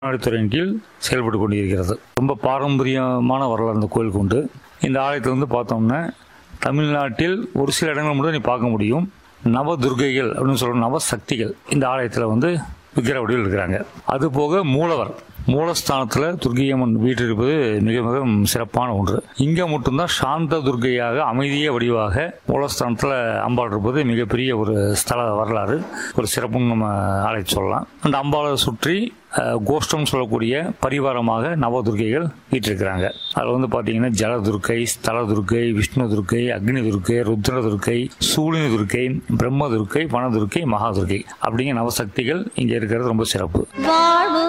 அறநிலைத்துறையின் கீழ் செயல்பட்டு கொண்டிருக்கிறது ரொம்ப பாரம்பரியமான வரலாறு இந்த கோயிலுக்கு உண்டு இந்த ஆலயத்தை வந்து பார்த்தோம்னா தமிழ்நாட்டில் ஒரு சில இடங்கள் மட்டும் நீ பார்க்க முடியும் நவ துர்க்கைகள் அப்படின்னு சொல்ற நவ சக்திகள் இந்த ஆலயத்தில் வந்து விக்கிர வடிவில் இருக்கிறாங்க அது போக மூலவர் மூலஸ்தானத்தில் துர்க்கையம்மன் வீட்டு இருப்பது மிக மிக சிறப்பான ஒன்று இங்கே மட்டும்தான் சாந்த துர்க்கையாக அமைதிய வடிவாக மூலஸ்தானத்தில் அம்பாள் இருப்பது மிகப்பெரிய ஒரு ஸ்தல வரலாறு ஒரு சிறப்புன்னு நம்ம ஆலயத்தை சொல்லலாம் அந்த அம்பாளை சுற்றி அஹ், கோஷ்டம் சொல்லக்கூடிய பரிவாரமாக நவதுர்க்கைகள் வீற்றிருக்கிறாங்க அதில் வந்து பார்த்தீங்கன்னா ஜலதுர்க்கை ஸ்தல துர்க்கை விஷ்ணு துர்க்கை அக்னி துர்க்கை ருத்ர துர்க்கை சூழினி துர்க்கை பிரம்ம துர்க்கை வனதுர்க்கை மகாதுர்க்கை அப்படிங்கிற நவசக்திகள் இங்கே இருக்கிறது ரொம்ப சிறப்பு வாழ்வு